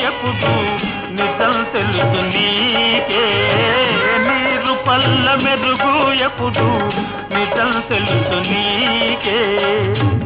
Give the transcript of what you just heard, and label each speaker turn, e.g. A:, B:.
A: ఎప్పుడు నిజం తెలుసు నీకే నీరు పల్ల మెరుగు ఎప్పుడు నిజం తెలుసు నీకే